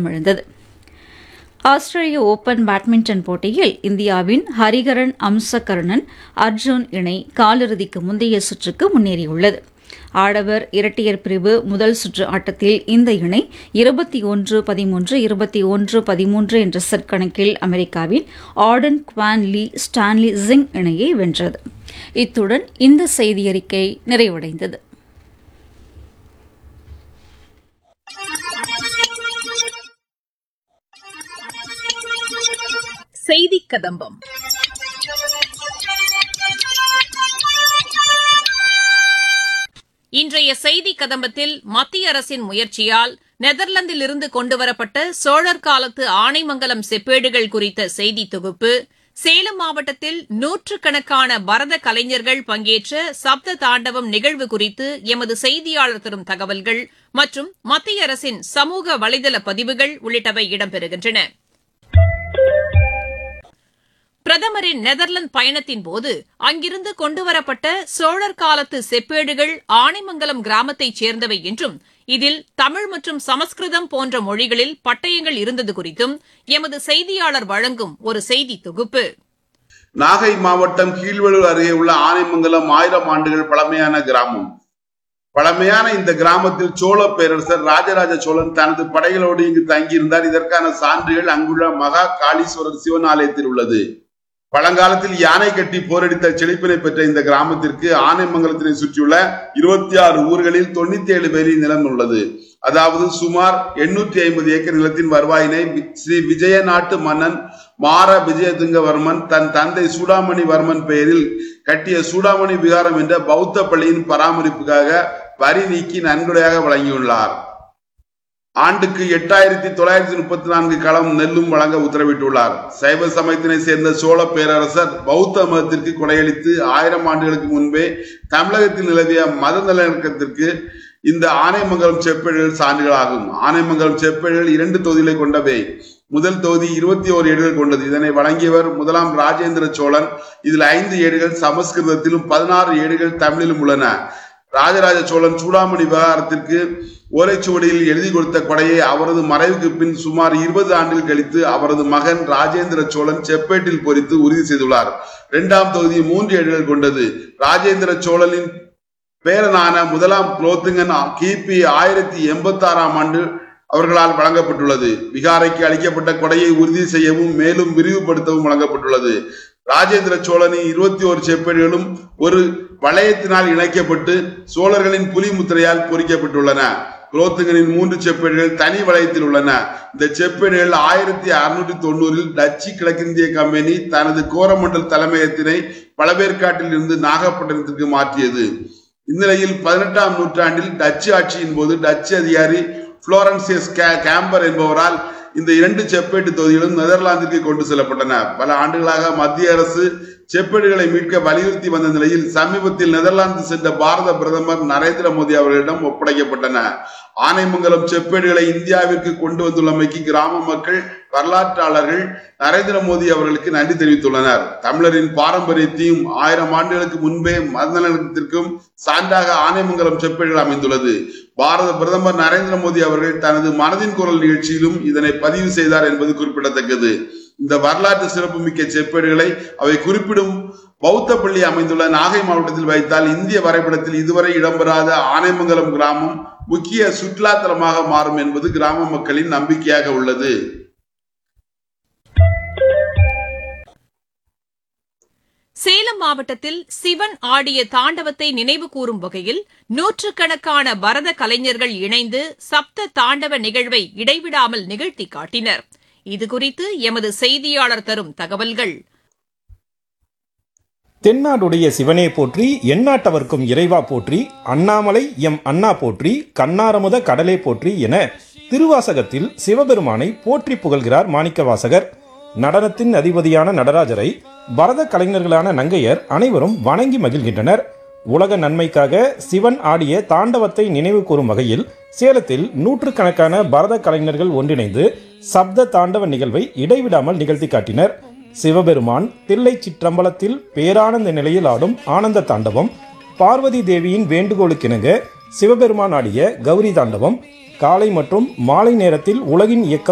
வளமிழந்தது ஆஸ்திரேலிய open badminton போட்டியில் இந்தியாவின் ஹரிகரன் அம்சகருணன் அர்ஜுன் இணை காலிறுதிக்கு முந்தைய சுற்றுக்கு முன்னேறியுள்ளது ஆடவர் இரட்டையர் பிரிவு முதல் சுற்று ஆட்டத்தில் இந்த இணை இருபத்தி ஒன்று பதிமூன்று இருபத்தி ஒன்று பதிமூன்று என்ற செட் கணக்கில் அமெரிக்காவின் ஆர்டன் குவான் லீ ஸ்டான்லி ஜிங் இணையை வென்றது இத்துடன் இந்த செய்தியறிக்கை நிறைவடைந்தது செய்தி கதம்பம் இன்றைய செய்தி கதம்பத்தில் மத்திய அரசின் முயற்சியால் நெதர்லாந்திலிருந்து கொண்டுவரப்பட்ட சோழர் காலத்து ஆனைமங்கலம் செப்பேடுகள் குறித்த செய்தி தொகுப்பு சேலம் மாவட்டத்தில் நூற்றுக்கணக்கான பரத கலைஞர்கள் பங்கேற்ற சப்த தாண்டவம் நிகழ்வு குறித்து எமது செய்தியாளர் தரும் தகவல்கள் மற்றும் மத்திய அரசின் சமூக வலைதள பதிவுகள் உள்ளிட்டவை இடம்பெறுகின்றன பிரதமரின் நெதர்லாந்து பயணத்தின் போது அங்கிருந்து கொண்டுவரப்பட்ட சோழர் காலத்து செப்பேடுகள் ஆனைமங்கலம் கிராமத்தைச் சேர்ந்தவை என்றும் இதில் தமிழ் மற்றும் சமஸ்கிருதம் போன்ற மொழிகளில் பட்டயங்கள் இருந்தது குறித்தும் எமது செய்தியாளர் வழங்கும் ஒரு செய்தி தொகுப்பு நாகை மாவட்டம் கீழ்வளூர் அருகே உள்ள ஆனைமங்கலம் ஆயிரம் ஆண்டுகள் பழமையான கிராமம் பழமையான இந்த கிராமத்தில் சோழ பேரரசர் ராஜராஜ சோழன் தனது படைகளோடு இங்கு தங்கியிருந்தார் இதற்கான சான்றுகள் அங்குள்ள மகா காளீஸ்வரர் சிவன் ஆலயத்தில் உள்ளது பழங்காலத்தில் யானை கட்டி போரடித்த செழிப்பினை பெற்ற இந்த கிராமத்திற்கு ஆனைமங்கலத்தினை சுற்றியுள்ள இருபத்தி ஆறு ஊர்களில் தொண்ணூத்தி ஏழு பேரின் நிலம் உள்ளது அதாவது சுமார் எண்ணூற்றி ஐம்பது ஏக்கர் நிலத்தின் வருவாயினை ஸ்ரீ விஜய நாட்டு மன்னன் மார விஜயதுங்கவர்மன் தன் தந்தை சூடாமணி வர்மன் பெயரில் கட்டிய சூடாமணி விகாரம் என்ற பௌத்த பள்ளியின் பராமரிப்புக்காக வரி நீக்கி நன்கொடையாக வழங்கியுள்ளார் ஆண்டுக்கு எட்டாயிரத்தி தொள்ளாயிரத்தி முப்பத்தி நான்கு களம் நெல்லும் வழங்க உத்தரவிட்டுள்ளார் சைவ சமயத்தினை சேர்ந்த சோழ பேரரசர் பௌத்த மதத்திற்கு கொடையளித்து ஆயிரம் ஆண்டுகளுக்கு முன்பே தமிழகத்தில் நிலவிய மத நல்லிணக்கத்திற்கு இந்த ஆனைமங்கலம் செப்பேடுகள் சான்றுகளாகும் ஆனைமங்கலம் செப்பேடுகள் இரண்டு தொகுதிகளை கொண்டவை முதல் தொகுதி இருபத்தி ஓரு ஏடுகள் கொண்டது இதனை வழங்கியவர் முதலாம் ராஜேந்திர சோழன் இதில் ஐந்து ஏடுகள் சமஸ்கிருதத்திலும் பதினாறு ஏடுகள் தமிழிலும் உள்ளன ராஜராஜ சோழன் சூடாமணி விவகாரத்திற்கு ஓலைச்சுவடியில் எழுதி கொடுத்த கொடையை அவரது மறைவுக்கு பின் சுமார் இருபது ஆண்டுகள் கழித்து அவரது மகன் ராஜேந்திர சோழன் செப்பேட்டில் பொறித்து உறுதி செய்துள்ளார் இரண்டாம் தொகுதி மூன்று ஏடுகள் கொண்டது ராஜேந்திர சோழனின் பேரனான முதலாம் குலோத்துங்கன் கிபி ஆயிரத்தி எண்பத்தி ஆறாம் ஆண்டு அவர்களால் வழங்கப்பட்டுள்ளது விகாரைக்கு அளிக்கப்பட்ட கொடையை உறுதி செய்யவும் மேலும் விரிவுபடுத்தவும் வழங்கப்பட்டுள்ளது ராஜேந்திர சோழனின் இருபத்தி ஒரு செப்பேடுகளும் ஒரு வளையத்தினால் இணைக்கப்பட்டு சோழர்களின் புலி முத்திரையால் பொறிக்கப்பட்டுள்ளன குலோத்துங்கனின் மூன்று செப்பேடுகள் தனி வளையத்தில் உள்ளன இந்த செப்பேடுகள் ஆயிரத்தி அறுநூற்றி தொண்ணூறில் டச்சு கிழக்கிந்திய கம்பெனி தனது கோரமண்டல் தலைமையகத்தினை பழவேற்காட்டில் இருந்து நாகப்பட்டினத்திற்கு மாற்றியது இந்நிலையில் பதினெட்டாம் நூற்றாண்டில் டச்சு ஆட்சியின் போது டச்சு அதிகாரி புளோரன்சியஸ் கேம்பர் என்பவரால் இந்த இரண்டு செப்பேட்டு தொகுதிகளும் நெதர்லாந்திற்கு கொண்டு செல்லப்பட்டன பல ஆண்டுகளாக மத்திய அரசு செப்பேடுகளை மீட்க வலியுறுத்தி வந்த நிலையில் சமீபத்தில் நெதர்லாந்து சென்ற பாரத பிரதமர் நரேந்திர மோடி அவர்களிடம் ஒப்படைக்கப்பட்டன ஆனைமங்கலம் செப்பேடுகளை இந்தியாவிற்கு கொண்டு வந்துள்ளமைக்கு கிராம மக்கள் வரலாற்றாளர்கள் நரேந்திர மோடி அவர்களுக்கு நன்றி தெரிவித்துள்ளனர் தமிழரின் பாரம்பரியத்தையும் ஆயிரம் ஆண்டுகளுக்கு முன்பே மதநலத்திற்கும் சான்றாக ஆனைமங்கலம் செப்பேடுகள் அமைந்துள்ளது பாரத பிரதமர் நரேந்திர மோடி அவர்கள் தனது மனதின் குரல் நிகழ்ச்சியிலும் இதனை பதிவு செய்தார் என்பது குறிப்பிடத்தக்கது இந்த வரலாற்று சிறப்புமிக்க செப்பேடுகளை அவை குறிப்பிடும் பௌத்த பள்ளி அமைந்துள்ள நாகை மாவட்டத்தில் வைத்தால் இந்திய வரைபடத்தில் இதுவரை இடம்பெறாத ஆனைமங்கலம் கிராமம் முக்கிய சுற்றுலா தலமாக மாறும் என்பது கிராம மக்களின் நம்பிக்கையாக உள்ளது சேலம் மாவட்டத்தில் சிவன் ஆடிய தாண்டவத்தை நினைவு கூறும் வகையில் நூற்றுக்கணக்கான பரத கலைஞர்கள் இணைந்து சப்த தாண்டவ நிகழ்வை இடைவிடாமல் நிகழ்த்தி காட்டினர் இதுகுறித்து எமது செய்தியாளர் தரும் தகவல்கள் தென்னாடுடைய சிவனே போற்றி எந்நாட்டவர்க்கும் இறைவா போற்றி அண்ணாமலை எம் அண்ணா போற்றி கண்ணாரமுத கடலே போற்றி என திருவாசகத்தில் சிவபெருமானை போற்றி புகழ்கிறார் மாணிக்கவாசகர் நடனத்தின் அதிபதியான நடராஜரை பரத கலைஞர்களான நங்கையர் அனைவரும் வணங்கி மகிழ்கின்றனர் உலக நன்மைக்காக சிவன் ஆடிய தாண்டவத்தை நினைவு கூறும் வகையில் சேலத்தில் நூற்றுக்கணக்கான பரத கலைஞர்கள் ஒன்றிணைந்து சப்த தாண்டவ நிகழ்வை இடைவிடாமல் நிகழ்த்தி காட்டினர் சிவபெருமான் தில்லை சிற்றம்பலத்தில் பேரானந்த நிலையில் ஆடும் ஆனந்த தாண்டவம் பார்வதி தேவியின் வேண்டுகோளுக்கிணங்க சிவபெருமான் ஆடிய கௌரி தாண்டவம் காலை மற்றும் மாலை நேரத்தில் உலகின் இயக்கம்